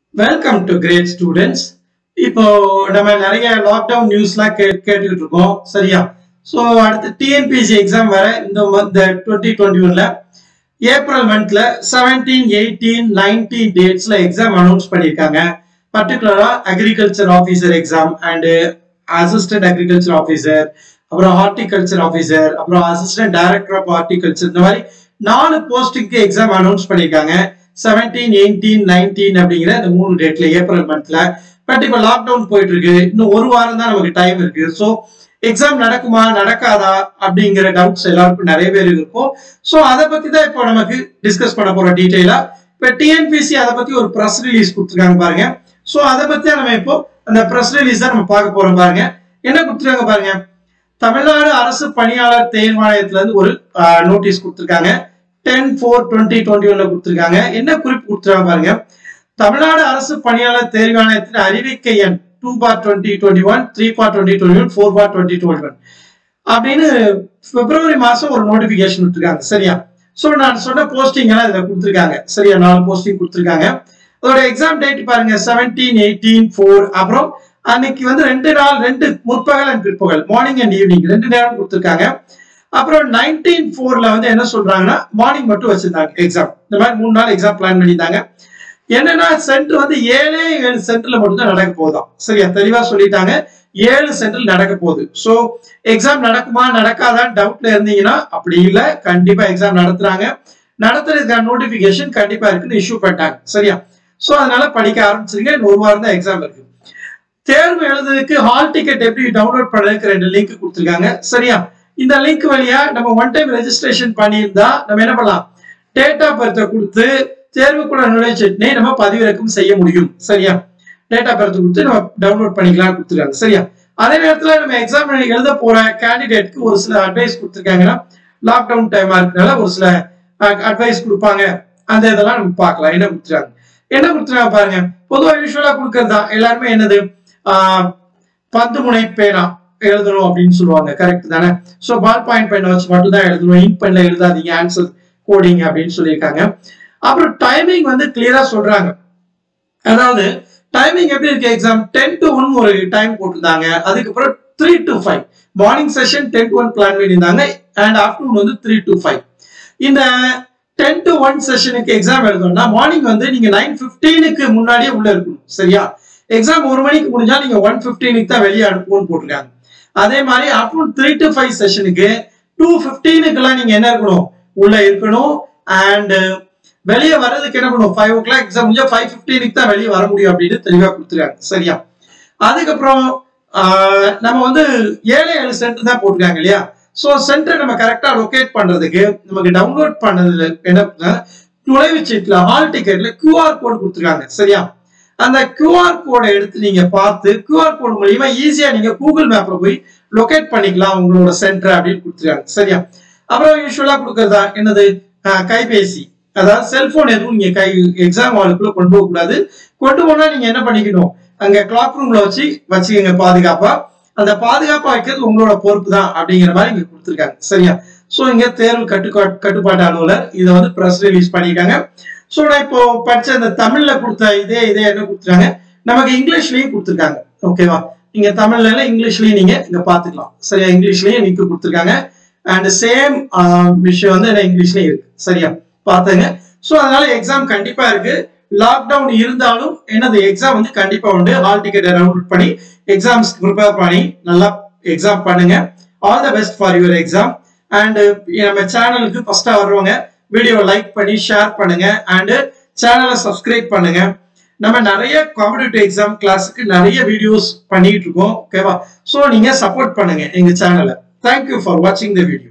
welcome to great students இப்போ நம்ம நிறைய லாக்டவுன் நியூஸ்லாம் கே கேட்டுக்கிட்டு இருக்கோம் சரியா ஸோ அடுத்து டிஎன்பிஎஸ்சி எக்ஸாம் வர இந்த இந்த டுவெண்ட்டி டுவெண்ட்டி ஒன்ல ஏப்ரல் மந்த்ல செவன்டீன் எயிட்டீன் நைன்டீன் டேட்ஸ்ல எக்ஸாம் அனௌன்ஸ் பண்ணியிருக்காங்க பர்டிகுலரா agriculture officer exam and assistant agriculture officer அப்புறம் ஹார்டிகல்ச்சர் ஆஃபீஸர் அப்புறம் அசிஸ்டன்ட் டைரக்டர் ஆஃப் ஹார்டிகல்ச்சர் இந்த மாதிரி நாலு போஸ்டிங்க்கு எக்ஸாம் அனௌன்ஸ் பண்ணியிருக்காங்க செவன்டீன் எயிட்டீன் நைன்டீன் அப்படிங்கிற இந்த மூணு டேட்ல ஏப்ரல் மந்த்ல பட் இப்போ லாக்டவுன் போயிட்டு இருக்கு இன்னும் ஒரு வாரம் தான் நமக்கு டைம் இருக்கு ஸோ எக்ஸாம் நடக்குமா நடக்காதா அப்படிங்கிற டவுட்ஸ் எல்லாருக்கும் நிறைய பேர் இருக்கும் ஸோ அதை பத்தி தான் இப்போ நமக்கு டிஸ்கஸ் பண்ண போறோம் டீட்டெயிலா இப்போ டிஎன்பிசி அதை பத்தி ஒரு ப்ரெஸ் ரிலீஸ் கொடுத்துருக்காங்க பாருங்க ஸோ அதை பத்தி தான் நம்ம இப்போ அந்த ப்ரெஸ் ரிலீஸ் தான் நம்ம பார்க்க போறோம் பாருங்க என்ன கொடுத்துருக்காங்க பாருங்க தமிழ்நாடு அரசு பணியாளர் தேர்வாணையத்துல இருந்து ஒரு நோட்டீஸ் கொடுத்துருக்காங்க டென் ஃபோர் டுவெண்ட்டி டுவெண்ட்டி ஒன்ல கொடுத்துருக்காங்க என்ன குறிப்பு கொடுத்துருக்காங்க பாருங்க தமிழ்நாடு அரசு பணியாளர் தேர்வாணையத்தின் அறிவிக்கை எண் two bar twenty twenty one three bar twenty twenty one four bar twenty twenty one அப்படின்னு பிப்ரவரி மாசம் ஒரு நோட்டிபிகேஷன் விட்டுருக்காங்க சரியா ஸோ நான் சொன்ன போஸ்டிங் எல்லாம் இதில் கொடுத்துருக்காங்க சரியா நாலு போஸ்டிங் கொடுத்துருக்காங்க அதோட எக்ஸாம் டேட் பாருங்க செவன்டீன் எயிட்டீன் ஃபோர் அப்புறம் அன்னைக்கு வந்து ரெண்டு நாள் ரெண்டு முற்பகல் அண்ட் பிற்பகல் மார்னிங் அண்ட் ஈவினிங் ரெண்டு நேரம் கொடுத்துருக்காங்க அப்புறம் நைன்டீன் ஃபோர்ல வந்து என்ன சொல்றாங்கன்னா மார்னிங் மட்டும் வச்சிருந்தாங்க எக்ஸாம் இந்த மாதிரி மூணு நாள் எக்ஸாம் பிளான் பண்ணியிருந்தாங்க என்னன்னா சென்டர் வந்து ஏழே ஏழு சென்டர்ல மட்டும் தான் நடக்க போதும் சரியா தெளிவா சொல்லிட்டாங்க ஏழு சென்டர் நடக்க போகுது ஸோ எக்ஸாம் நடக்குமா நடக்காதான்னு டவுட்ல இருந்தீங்கன்னா அப்படி இல்லை கண்டிப்பா எக்ஸாம் நடத்துறாங்க நடத்துறதுக்கான நோட்டிபிகேஷன் கண்டிப்பா இருக்குன்னு இஷ்யூ பண்ணிட்டாங்க சரியா ஸோ அதனால படிக்க ஆரம்பிச்சிருங்க ஒரு வாரம் தான் எக்ஸாம் இருக்கு தேர்வு எழுதுறதுக்கு ஹால் டிக்கெட் எப்படி டவுன்லோட் பண்ணுறதுக்கு ரெண்டு லிங்க் கொடுத்துருக்காங்க சரியா இந்த லிங்க் வழியா நம்ம ஒன் டைம் ரெஜிஸ்ட்ரேஷன் பண்ணியிருந்தா நம்ம என்ன பண்ணலாம் டேட் ஆஃப் பர்த்தை கொடுத்து தேர்வுக்குள்ள நுழைச்சட்னே நம்ம பதிவிறக்கம் செய்ய முடியும் சரியா டேட் ஆஃப் பர்த் கொடுத்து நம்ம டவுன்லோட் பண்ணிக்கலாம் கொடுத்துருக்காங்க சரியா அதே நேரத்தில் நம்ம எக்ஸாம் எழுத போற கேண்டிடேட்க்கு ஒரு சில அட்வைஸ் கொடுத்துருக்காங்கன்னா லாக்டவுன் டைமா இருக்கனால ஒரு சில அட்வைஸ் கொடுப்பாங்க அந்த இதெல்லாம் நம்ம பார்க்கலாம் என்ன கொடுத்துருக்காங்க என்ன கொடுத்துருக்காங்க பாருங்க பொதுவாக யூஸ்வலா கொடுக்கறது தான் எல்லாருமே என்னது பத்து முனை பேனா எழுதணும் அப்படின்னு சொல்லுவாங்க கரெக்ட் தானே ஸோ பால் பாயிண்ட் பெண்ணை வச்சு மட்டும் தான் எழுதணும் இங்க் பெண்ல எழுதாதீங்க ஆன்சர் கோடிங் அப்படின்னு சொல்லியிருக்காங்க அப்புறம் டைமிங் வந்து கிளியரா சொல்றாங்க அதாவது டைமிங் எப்படி இருக்கு எக்ஸாம் டென் டு ஒன் ஒரு டைம் போட்டிருந்தாங்க அதுக்கப்புறம் three to five morning session ten to one plan பண்ணியிருந்தாங்க அண்ட் ஆஃப்டர்நூன் வந்து த்ரீ டு ஃபைவ் இந்த டென் டு ஒன் செஷனுக்கு எக்ஸாம் எழுதணும்னா மார்னிங் வந்து நீங்க நைன் பிப்டீனுக்கு முன்னாடியே உள்ள இருக்கணும் சரியா எக்ஸாம் ஒரு மணிக்கு முடிஞ்சா நீங்க ஒன் பிப்டீனுக்கு தான் வெளியே அனுப்புவோம்னு போட்டிருக்காங்க அதே மாதிரி ஆஃப்டர்நூன் த்ரீ டு ஃபைவ் செஷனுக்கு டூ ஃபிஃப்டீனுக்குலாம் நீங்க என்ன இருக்கணும் உள்ள இருக்கணும் அண்ட் வெளியே வர்றதுக்கு என்ன பண்ணும் ஃபைவ் ஓ கிளாக் எக்ஸாம் முடிஞ்சா ஃபைவ் ஃபிஃப்டீனுக்கு தான் வெளியே வர முடியும் அப்படின்னு தெளிவாக கொடுத்துருக்காங்க சரியா அதுக்கப்புறம் நம்ம வந்து ஏழு ஏழு சென்டர் தான் போட்டிருக்காங்க இல்லையா ஸோ சென்டர் நம்ம கரெக்டாக லொக்கேட் பண்றதுக்கு நமக்கு டவுன்லோட் பண்ணதுல என்ன நுழைவுச்சீட்டுல ஹால் டிக்கெட்ல கியூஆர் கோட் கொடுத்துருக்காங்க சரியா அந்த கியூஆர் கோடை எடுத்து நீங்க பார்த்து கியூஆர் கோட் மூலியமா ஈஸியா நீங்க கூகுள் மேப்ல போய் லொகேட் பண்ணிக்கலாம் உங்களோட சென்டர் அப்படின்னு கொடுத்துருக்காங்க சரியா அப்புறம் யூஸ்வலா கொடுக்கறதா என்னது கைபேசி அதாவது செல்போன் எதுவும் நீங்க கை எக்ஸாம் ஹாலுக்குள்ள கொண்டு போக கூடாது கொண்டு போனா நீங்க என்ன பண்ணிக்கணும் அங்க கிளாக் ரூம்ல வச்சு வச்சுக்கோங்க பாதுகாப்பா அந்த பாதுகாப்பா வைக்கிறது உங்களோட பொறுப்பு தான் அப்படிங்கிற மாதிரி இங்க கொடுத்துருக்காங்க சரியா ஸோ இங்க தேர்வு கட்டுப்பாட்டு கட்டுப்பாட்டு அலுவலர் இதை வந்து ப்ரெஸ் ரிலீஸ் பண்ணியிருக்காங்க ஸோ நான் இப்போ படிச்ச இந்த தமிழ்ல கொடுத்த இதே இதே என்ன கொடுத்துருக்காங்க நமக்கு இங்கிலீஷ்லயும் கொடுத்துருக்காங்க ஓகேவா நீங்க தமிழ்ல இங்கிலீஷ்லயும் நீங்க இங்க பாத்துக்கலாம் சரியா இங்கிலீஷ்லயும் லிங்க் கொடுத்துருக்காங்க அண்ட் சேம் விஷயம் வந்து என்ன இங்கிலீஷ்லயும் இருக்கு சரியா பாத்துங்க ஸோ அதனால எக்ஸாம் கண்டிப்பா இருக்கு லாக்டவுன் இருந்தாலும் என்னது எக்ஸாம் வந்து கண்டிப்பா உண்டு ஹால் டிக்கெட் டவுன்லோட் பண்ணி எக்ஸாம்ஸ் ப்ரிப்பேர் பண்ணி நல்லா எக்ஸாம் பண்ணுங்க all the best for your exam and நம்ம சேனலுக்கு ஃபர்ஸ்டா வருவாங்க வீடியோ லைக் பண்ணி ஷேர் பண்ணுங்க அண்ட் சேனலை சப்ஸ்கிரைப் பண்ணுங்க நம்ம நிறைய காம்படிட்டிவ் எக்ஸாம் கிளாஸுக்கு நிறைய வீடியோஸ் பண்ணிட்டு இருக்கோம் ஓகேவா ஸோ நீங்க சப்போர்ட் பண்ணுங்க எங்க சேனலை தேங்க்யூ ஃபார் வாட்சிங் த வீடியோ